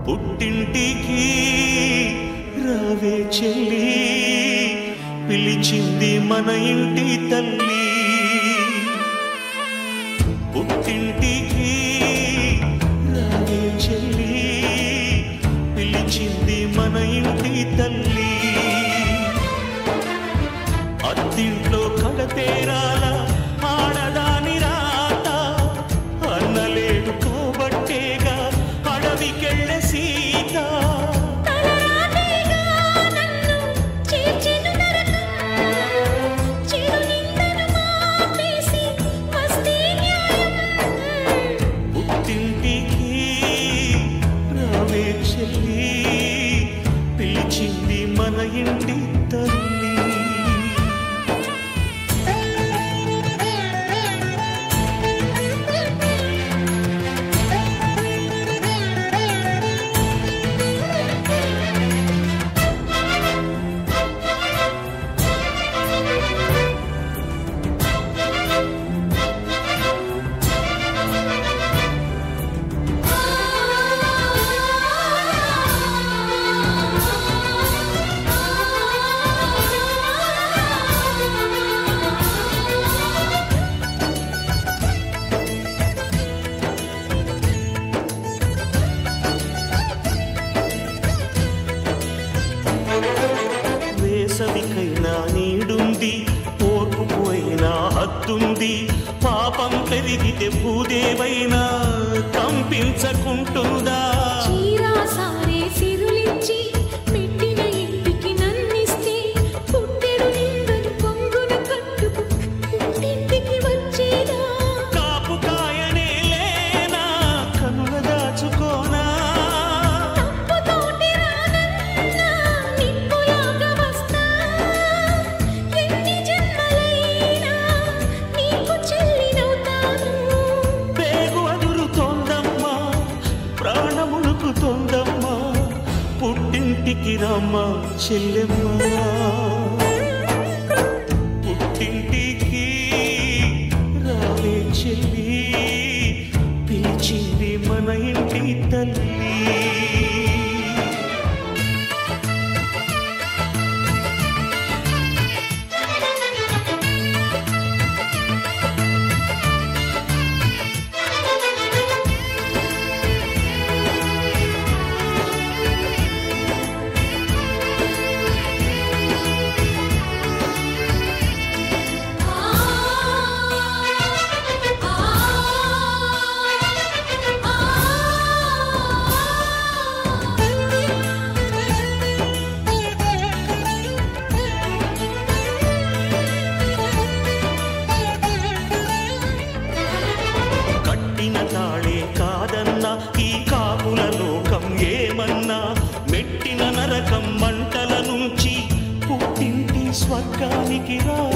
పుట్టింటికి రావే చెల్లి పిలిచింది మన ఇంటి తల్లి పుట్టింటికి రావే చెల్లి పిలిచింది మన ఇంటి తల్లి అత్తింట్లో కడతేరాల ఆడదాని రాత అన్నలేడు కాబట్టేగా అడవికెళ్ళే సీత తలరాతేగా నన్ను చేర్చెను నరకం. చెడు నిందను మాపేసి వస్తే న్యాయం. పుట్టింటికి రావే చెల్లి పిలిచింది మన ఇంటి తల్లి వేసవికైనా నీడుంది ఓర్పుపోయినా హద్దుంది పాపం పెరిగితే భూదేవైనా కంపించకుంటుందా చీరా సారే సిరులిచ్చి పెట్టిన ఇంటికి నన్నిస్తే పుట్టెడు నిందను కొంగున కట్టుకు పుట్టింటికి వచ్చేదా కాపు కాయనే లేనా కనుల దాచుకోనా తప్పుతోటి రానన్నా నిప్పులాగా వస్తా ఎన్ని జన్మలైనా నీకు చెల్లినవుతాను పేగు అదురుతోందమ్మా ప్రాణములుకుతోందమ్మా పుట్టింటికి రమ్మా చెల్లెమ్మా పుట్టింటికి రావే చెల్లి పిలిచింది మన ఇంటి తల్లి కట్టిన తాళే కాదన్నా ఈ కాపుల లోకం ఏమన్నా మెట్టిన నరకం మంటల నుంచి పుట్టింటి స్వర్గానికి రా